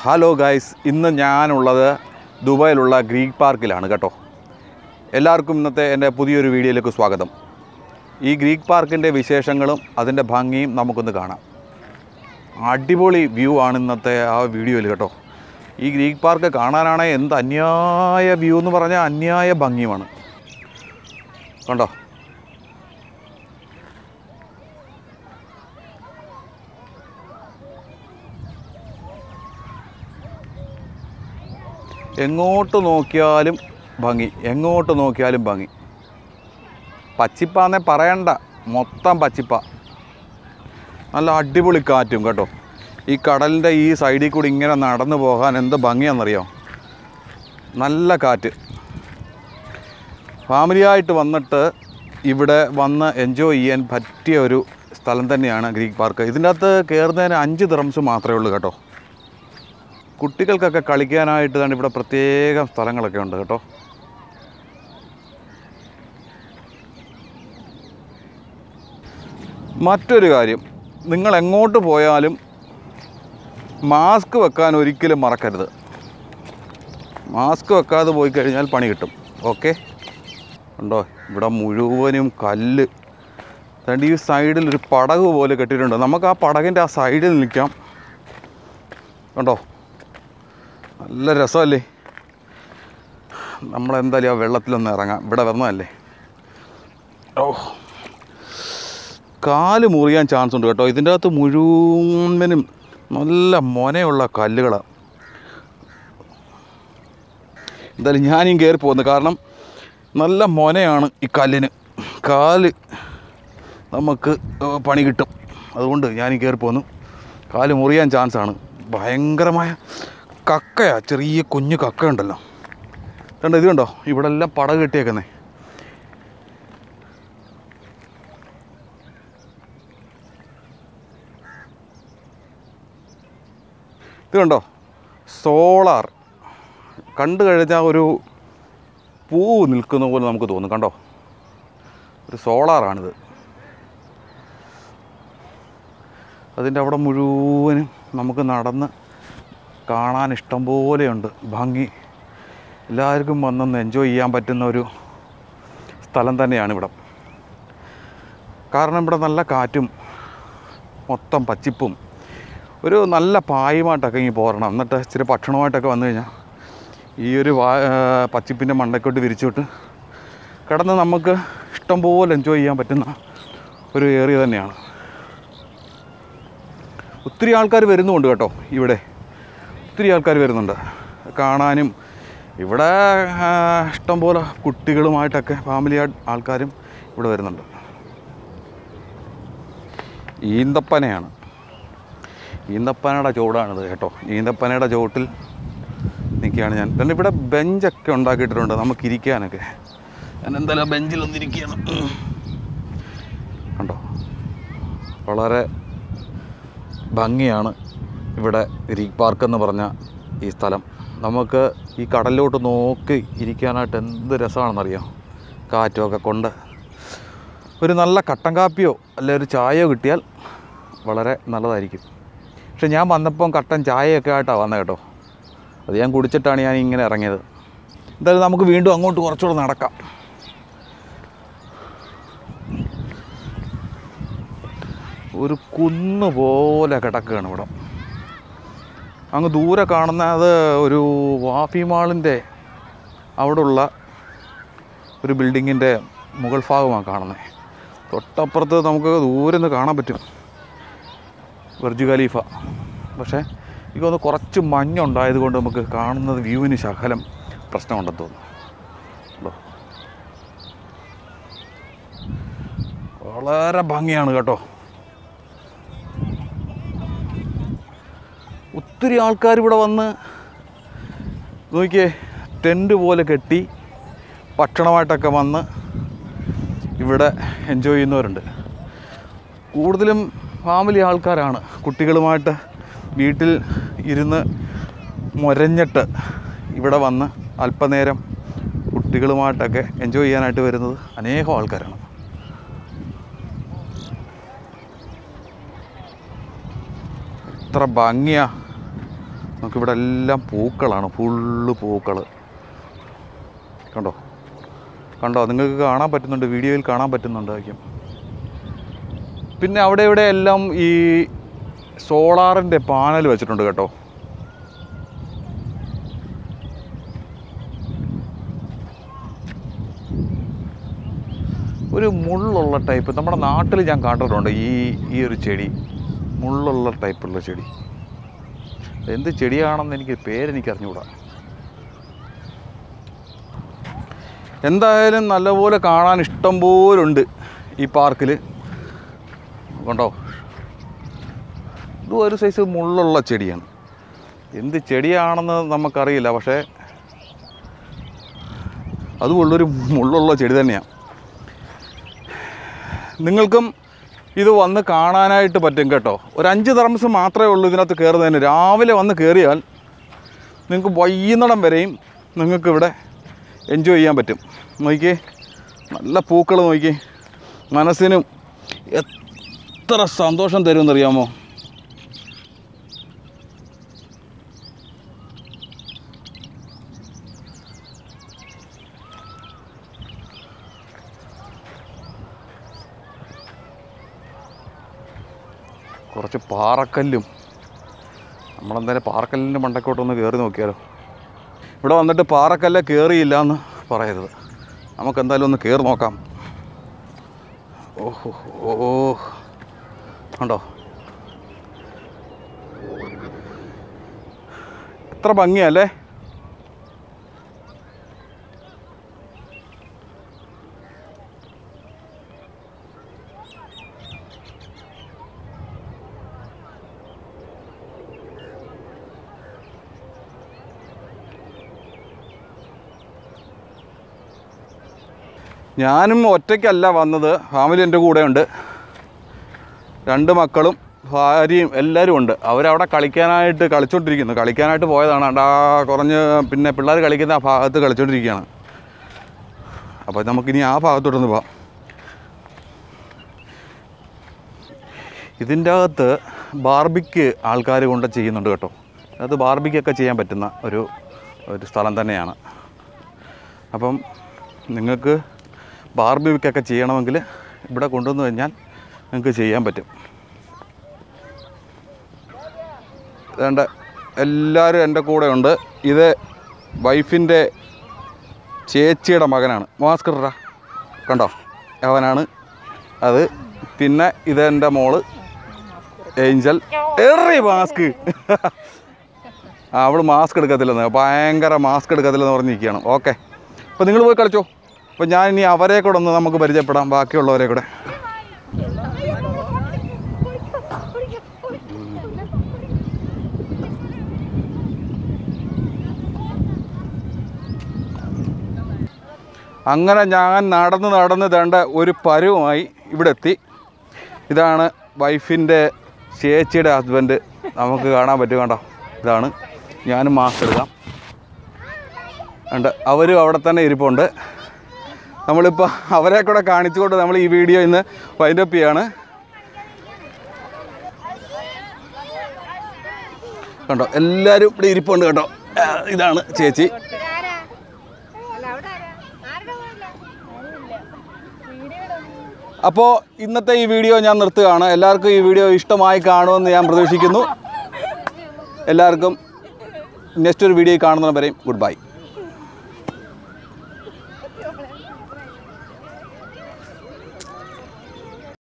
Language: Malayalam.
ഹലോ ഗൈസ് ഇന്ന് ഞാനുള്ളത് ദുബായിലുള്ള ഗ്രീക്ക് പാർക്കിലാണ് കേട്ടോ എല്ലാവർക്കും ഇന്നത്തെ എൻ്റെ പുതിയൊരു വീഡിയോയിലേക്ക് സ്വാഗതം ഈ ഗ്രീക്ക് പാർക്കിൻ്റെ വിശേഷങ്ങളും അതിൻ്റെ ഭംഗിയും നമുക്കൊന്ന് കാണാം അടിപൊളി വ്യൂ ആണ് ഇന്നത്തെ ആ വീഡിയോയിൽ കേട്ടോ ഈ ഗ്രീക്ക് പാർക്ക് കാണാനാണെങ്കിൽ എന്ത് അന്യായ വ്യൂ എന്ന് പറഞ്ഞാൽ അന്യായ ഭംഗിയുമാണ് കണ്ടോ എങ്ങോട്ട് നോക്കിയാലും ഭംഗി എങ്ങോട്ട് നോക്കിയാലും ഭംഗി പച്ചിപ്പാന്നേ പറയണ്ട മൊത്തം പച്ചിപ്പ നല്ല അടിപൊളി കാറ്റും കേട്ടോ ഈ കടലിൻ്റെ ഈ സൈഡിൽ കൂടി ഇങ്ങനെ നടന്നു പോകാൻ എന്ത് ഭംഗിയാണെന്നറിയോ നല്ല കാറ്റ് ഫാമിലിയായിട്ട് വന്നിട്ട് ഇവിടെ വന്ന് എൻജോയ് ചെയ്യാൻ പറ്റിയ ഒരു സ്ഥലം തന്നെയാണ് ഗ്രീക്ക് പാർക്ക് ഇതിൻ്റെ അകത്ത് കയറുന്നതിന് അഞ്ച് ദിറംസ് മാത്രമേ ഉള്ളൂ കേട്ടോ കുട്ടികൾക്കൊക്കെ കളിക്കാനായിട്ട് തന്നെ ഇവിടെ പ്രത്യേകം സ്ഥലങ്ങളൊക്കെ ഉണ്ട് കേട്ടോ മറ്റൊരു കാര്യം നിങ്ങൾ എങ്ങോട്ട് പോയാലും മാസ്ക് വെക്കാൻ ഒരിക്കലും മറക്കരുത് മാസ്ക് വെക്കാതെ പോയി കഴിഞ്ഞാൽ പണി കിട്ടും ഓക്കെ ഉണ്ടോ ഇവിടെ മുഴുവനും കല്ല് അതുകൊണ്ട് ഈ സൈഡിൽ ഒരു പടക് പോലെ കെട്ടിയിട്ടുണ്ട് നമുക്ക് ആ പടകിൻ്റെ ആ സൈഡിൽ നിൽക്കാം കണ്ടോ നല്ല രസമല്ലേ നമ്മളെന്തായാലും ആ വെള്ളത്തിലൊന്ന് ഇറങ്ങാം ഇവിടെ വന്നതല്ലേ ഓ കാല് മുറിയാൻ ചാൻസ് ഉണ്ട് കേട്ടോ ഇതിൻ്റെ അകത്ത് മുഴുവനും നല്ല മൊനയുള്ള കല്ലുകളാണ് എന്തായാലും ഞാനും കയറി പോകുന്നത് കാരണം നല്ല മൊനയാണ് ഈ കല്ലിന് കാല് നമുക്ക് ഏഹ്, പണി കിട്ടും അതുകൊണ്ട് ഞാനും കയറി പോന്നു കാല് മുറിയാൻ ചാൻസാണ് ഭയങ്കരമായ കക്കയാ ചെറിയ കുഞ്ഞു കക്ക ഉണ്ടല്ലോ കണ്ടോ ഇത് കണ്ടോ ഇവിടെ എല്ലാം പട കെട്ടിയേക്കുന്നേ ഇത് കണ്ടോ സോളാർ കണ്ടു കഴിഞ്ഞാൽ ഒരു പൂ നിൽക്കുന്ന പോലെ നമുക്ക് തോന്നും കണ്ടോ ഒരു സോളാറാണിത് അതിൻ്റെ അവിടെ മുഴുവനും നമുക്ക് നടന്ന് കാണാൻ ഇഷ്ടം പോലെയുണ്ട് ഭംഗി എല്ലാവർക്കും വന്നൊന്ന് എൻജോയ് ചെയ്യാൻ പറ്റുന്ന ഒരു സ്ഥലം തന്നെയാണ് ഇവിടെ കാരണം ഇവിടെ നല്ല കാറ്റും മൊത്തം പച്ചിപ്പും ഒരു നല്ല പായുമായിട്ടൊക്കെ ഇങ്ങനെ പോരണം എന്നിട്ട് ഇച്ചിരി ഭക്ഷണമായിട്ടൊക്കെ വന്നു കഴിഞ്ഞാൽ ഈ ഒരു വാ പച്ചിപ്പിൻ്റെ മണ്ടക്കോട്ട് വിരിച്ചിട്ട് കിടന്ന് നമുക്ക് ഇഷ്ടംപോലെ എൻജോയ് ചെയ്യാൻ പറ്റുന്ന ഒരു ഏരിയ തന്നെയാണ് ഒത്തിരി ആൾക്കാർ വരുന്നുമുണ്ട് കേട്ടോ ഇവിടെ ഒത്തിരി ആൾക്കാർ വരുന്നുണ്ട് കാണാനും ഇവിടെ ആ, ഇഷ്ടംപോലെ കുട്ടികളുമായിട്ടൊക്കെ ഫാമിലി ആൾക്കാരും ഇവിടെ വരുന്നുണ്ട് ഈന്തപ്പനയാണ് ഈന്തപ്പനയുടെ ചുവടാണിത് കേട്ടോ ഈന്തപ്പനയുടെ ചുവട്ടിൽ നിൽക്കുകയാണ് ഞാൻ പിന്നെ ഇവിടെ ബെഞ്ചൊക്കെ ഉണ്ടാക്കിയിട്ടുണ്ട് നമുക്ക് ഇരിക്കാനൊക്കെ ഞാൻ എന്തായാലും ആ ബെഞ്ചിൽ ഒന്നിരിക്കുകയാണ് കണ്ടോ വളരെ ഭംഗിയാണ് ഇവിടെ ഗ്രീക്ക് പാർക്ക് എന്ന് പറഞ്ഞ ഈ സ്ഥലം നമുക്ക് ഈ കടലിലോട്ട് നോക്കി ഇരിക്കാനായിട്ട് എന്ത് രസമാണെന്നറിയാം കാറ്റുമൊക്കെ കൊണ്ട് ഒരു നല്ല കട്ടൻ കാപ്പിയോ അല്ലെ ഒരു ചായയോ കിട്ടിയാൽ വളരെ നല്ലതായിരിക്കും പക്ഷെ ഞാൻ വന്നപ്പം കട്ടൻ ചായയൊക്കെ ആയിട്ടാണ് വന്നത് കേട്ടോ അത് ഞാൻ കുടിച്ചിട്ടാണ് ഞാൻ ഇങ്ങനെ ഇറങ്ങിയത് എന്തായാലും നമുക്ക് വീണ്ടും അങ്ങോട്ട് കുറച്ചുകൂടെ നടക്കാം ഒരു കുന്ന് പോലെ കിടക്കുകയാണ് ഇവിടെ അങ്ങ് ദൂരെ കാണുന്ന അത് ഒരു വാഫി മാളിൻ്റെ അവിടെയുള്ള ഒരു ബിൽഡിങ്ങിൻ്റെ മുകൾ ഭാഗമാണ് കാണുന്നത് തൊട്ടപ്പുറത്ത് നമുക്ക് ദൂരെ നിന്ന് കാണാൻ പറ്റും വെർജു ഖലീഫ പക്ഷേ എനിക്ക് തോന്നുന്നു കുറച്ച് മഞ്ഞുണ്ടായത് കൊണ്ട് നമുക്ക് കാണുന്നത് വ്യൂവിന് ശകലം പ്രശ്നമുണ്ടെന്ന് തോന്നുന്നു ഉണ്ടോ? വളരെ ഭംഗിയാണ് കേട്ടോ ഒത്തിരി ആൾക്കാർ ഇവിടെ വന്ന് നോക്കിയേ ടെൻറ്റ് പോലെ കെട്ടി ഭക്ഷണമായിട്ടൊക്കെ വന്ന് ഇവിടെ എൻജോയ് ചെയ്യുന്നവരുണ്ട് കൂടുതലും ഫാമിലി ആൾക്കാരാണ് കുട്ടികളുമായിട്ട് വീട്ടിൽ ഇരുന്ന് മുരഞ്ഞിട്ട് ഇവിടെ വന്ന് അല്പനേരം കുട്ടികളുമായിട്ടൊക്കെ എൻജോയ് ചെയ്യാനായിട്ട് വരുന്നത് അനേകം ആൾക്കാരാണ് എത്ര ഭംഗിയാ നമുക്കിവിടെ എല്ലാം പൂക്കളാണ് ഫുള്ള് പൂക്കൾ കണ്ടോ കണ്ടോ നിങ്ങൾക്ക് കാണാൻ പറ്റുന്നുണ്ട് വീഡിയോയിൽ കാണാൻ പറ്റുന്നുണ്ടായിരിക്കും പിന്നെ അവിടെ ഇവിടെ എല്ലാം ഈ സോളാറിൻ്റെ പാനൽ വെച്ചിട്ടുണ്ട് കേട്ടോ ഒരു മുള്ളുള്ള ടൈപ്പ് നമ്മുടെ നാട്ടിൽ ഞാൻ കണ്ടിട്ടുണ്ട് ഈ ഈ ഒരു ചെടി മുള്ളുള്ള ടൈപ്പുള്ള ചെടി എന്ത് ചെടിയാണെന്ന് എനിക്ക് പേരെനിക്ക് അറിഞ്ഞുകൂടാ എന്തായാലും നല്ലപോലെ കാണാൻ ഇഷ്ടം പോലുണ്ട് ഈ പാർക്കിൽ കണ്ടോ ഇതും ഒരു സൈസ് മുള്ളുള്ള ചെടിയാണ് എന്ത് ചെടിയാണെന്ന് നമുക്കറിയില്ല പക്ഷേ അതുമുള്ളൊരു മുള്ളുള്ള ചെടി തന്നെയാണ് നിങ്ങൾക്കും ഇത് വന്ന് കാണാനായിട്ട് പറ്റും കേട്ടോ ഒരു അഞ്ച് തർമസ് മാത്രമേ ഉള്ളൂ ഇതിനകത്ത് കയറുന്നതിന് രാവിലെ വന്ന് കയറിയാൽ നിങ്ങൾക്ക് വൈകുന്നേരം വരെയും നിങ്ങൾക്ക് ഇവിടെ എൻജോയ് ചെയ്യാൻ പറ്റും നോക്കിയേ നല്ല പൂക്കൾ നോക്കി മനസ്സിനും എത്ര സന്തോഷം തരുമെന്നറിയാമോ കുറച്ച് പാറക്കല്ലും നമ്മളെന്തായാലും പാറക്കല്ലിൻ്റെ മണ്ടക്കോട്ടൊന്ന് കയറി നോക്കിയാലോ ഇവിടെ വന്നിട്ട് പാറക്കല്ല കയറിയില്ല എന്ന് പറയരുത് നമുക്ക് എന്തായാലും ഒന്ന് കയറി നോക്കാം ഓഹോ ഓ കണ്ടോ എത്ര ഭംഗിയല്ലേ ഞാനും ഒറ്റയ്ക്കല്ല വന്നത് ഫാമിലി എൻ്റെ കൂടെ ഉണ്ട് രണ്ട് മക്കളും ഭാര്യയും എല്ലാവരും ഉണ്ട് അവരവിടെ കളിക്കാനായിട്ട് കളിച്ചോണ്ടിരിക്കുന്നു കളിക്കാനായിട്ട് പോയതാണ് അണ്ടാ കുറഞ്ഞ് പിന്നെ പിള്ളേർ കളിക്കുന്ന ആ ഭാഗത്ത് കളിച്ചോണ്ടിരിക്കുകയാണ് അപ്പോൾ നമുക്കിനി ആ ഭാഗത്തോട്ടൊന്ന് പോവാം ഇതിൻ്റെ അകത്ത് ബാർബിക്ക് ആൾക്കാർ കൊണ്ട് ചെയ്യുന്നുണ്ട് കേട്ടോ അത് ബാർബിക്കൊക്കെ ചെയ്യാൻ പറ്റുന്ന ഒരു ഒരു സ്ഥലം തന്നെയാണ് അപ്പം നിങ്ങൾക്ക് ബാർബിക്കൊക്കെ ചെയ്യണമെങ്കിൽ ഇവിടെ കൊണ്ടുവന്ന് കഴിഞ്ഞാൽ നിങ്ങൾക്ക് ചെയ്യാൻ പറ്റും വേണ്ട എല്ലാവരും എൻ്റെ കൂടെ ഉണ്ട് ഇത് വൈഫിൻ്റെ ചേച്ചിയുടെ മകനാണ് മാസ്ക് ഇടടാ കണ്ടോ അവനാണ് അത് പിന്നെ ഇതെൻ്റെ മോള് ഏഞ്ചൽ എറി മാസ്ക് അവൾ മാസ്ക് എടുക്കത്തില്ലെന്ന് ഭയങ്കര മാസ്ക് എടുക്കത്തില്ലെന്ന് പറഞ്ഞിരിക്കുകയാണ് ഓക്കെ അപ്പോൾ നിങ്ങൾ പോയി കളിച്ചോ അപ്പോൾ ഞാൻ ഇനി അവരെ കൂടെ ഒന്ന് നമുക്ക് പരിചയപ്പെടാം ബാക്കിയുള്ളവരെ കൂടെ അങ്ങനെ ഞാൻ നടന്ന് നടന്ന് തേണ്ട ഒരു പരുവമായി ഇവിടെ എത്തി ഇതാണ് വൈഫിൻ്റെ ചേച്ചിയുടെ ഹസ്ബൻഡ് നമുക്ക് കാണാൻ പറ്റും കണ്ടോ ഇതാണ് ഞാനും മാസ്ക് എടുക്കാം ഉണ്ട് അവരും അവിടെ തന്നെ ഇരിപ്പുണ്ട് നമ്മളിപ്പോൾ അവരെ കൂടെ കാണിച്ചുകൊണ്ട് നമ്മൾ ഈ വീഡിയോ ഇന്ന് വൈൻഡപ്പ് ചെയ്യാണ് കണ്ടോ എല്ലാവരും ഇവിടെ ഇരിപ്പുണ്ട് കേട്ടോ ആ, ഇതാണ് ചേച്ചി ആരാ അല്ല അവിടെ ആരാ ആരുടെ പോയില്ല വീഡിയോയുടെ അപ്പോൾ ഇന്നത്തെ ഈ വീഡിയോ ഞാൻ നിർത്തുകയാണ് എല്ലാവർക്കും ഈ വീഡിയോ ഇഷ്ടമായി കാണുമെന്ന് ഞാൻ പ്രതീക്ഷിക്കുന്നു എല്ലാവർക്കും നെക്സ്റ്റ് ഒരു വീഡിയോ കാണുന്നവരെയും ഗുഡ് ബൈ